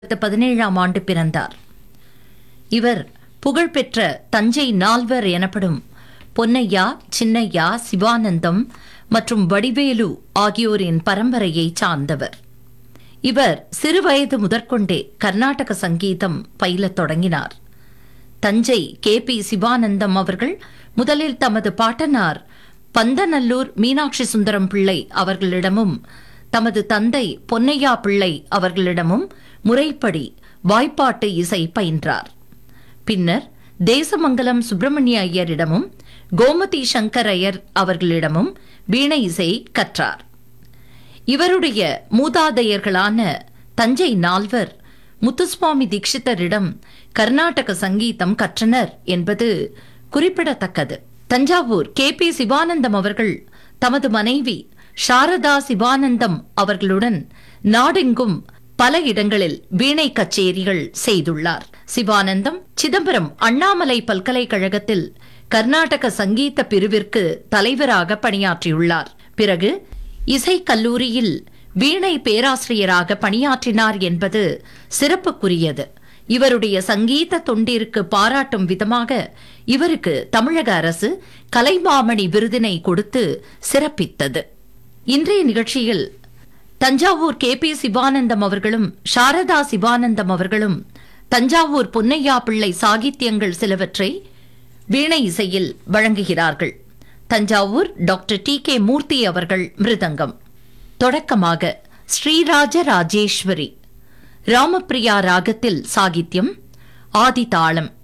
பதினேழாம் ஆண்டு பிறந்தார் இவர் புகழ்பெற்ற தஞ்சை நால்வர் எனப்படும் பொன்னையா சின்னையா சிவானந்தம் மற்றும் வடிவேலு ஆகியோரின் பரம்பரையை சார்ந்தவர் இவர் சிறுவயது முதற்கொண்டே கர்நாடக சங்கீதம் பயிலத் தொடங்கினார் தஞ்சை கே பி சிவானந்தம் அவர்கள் முதலில் தமது பாட்டனார் பந்தநல்லூர் மீனாட்சி சுந்தரம் பிள்ளை அவர்களிடமும் தமது தந்தை பொன்னையா பிள்ளை அவர்களிடமும் முறைப்படி வாய்ப்பாட்டு இசை பயின்றார் பின்னர் தேசமங்கலம் சுப்பிரமணிய ஐயரிடமும் கோமதி சங்கர் ஐயர் அவர்களிடமும் வீணை இசை கற்றார் இவருடைய மூதாதையர்களான தஞ்சை நால்வர் முத்துசுவாமி தீட்சிதரிடம் கர்நாடக சங்கீதம் கற்றனர் என்பது குறிப்பிடத்தக்கது தஞ்சாவூர் கே பி சிவானந்தம் அவர்கள் தமது மனைவி சாரதா சிவானந்தம் அவர்களுடன் நாடெங்கும் பல இடங்களில் வீணை கச்சேரிகள் செய்துள்ளார் சிவானந்தம் சிதம்பரம் அண்ணாமலை பல்கலைக்கழகத்தில் கர்நாடக சங்கீத பிரிவிற்கு தலைவராக பணியாற்றியுள்ளார் பிறகு இசைக் கல்லூரியில் வீணை பேராசிரியராக பணியாற்றினார் என்பது சிறப்புக்குரியது இவருடைய சங்கீத தொண்டிற்கு பாராட்டும் விதமாக இவருக்கு தமிழக அரசு கலைமாமணி விருதினை கொடுத்து சிறப்பித்தது இன்றைய நிகழ்ச்சியில் தஞ்சாவூர் கே பி சிவானந்தம் அவர்களும் சாரதா சிவானந்தம் அவர்களும் தஞ்சாவூர் பொன்னையா பிள்ளை சாகித்யங்கள் சிலவற்றை வீணை இசையில் வழங்குகிறார்கள் Thanjavur doctor T K Murthy அவர்கள் மிருதங்கம் தொடக்கமாக ஸ்ரீராஜ ராஜேஸ்வரி ராமப்பிரியா ராகத்தில் சாகித்யம் ஆதிதாளம்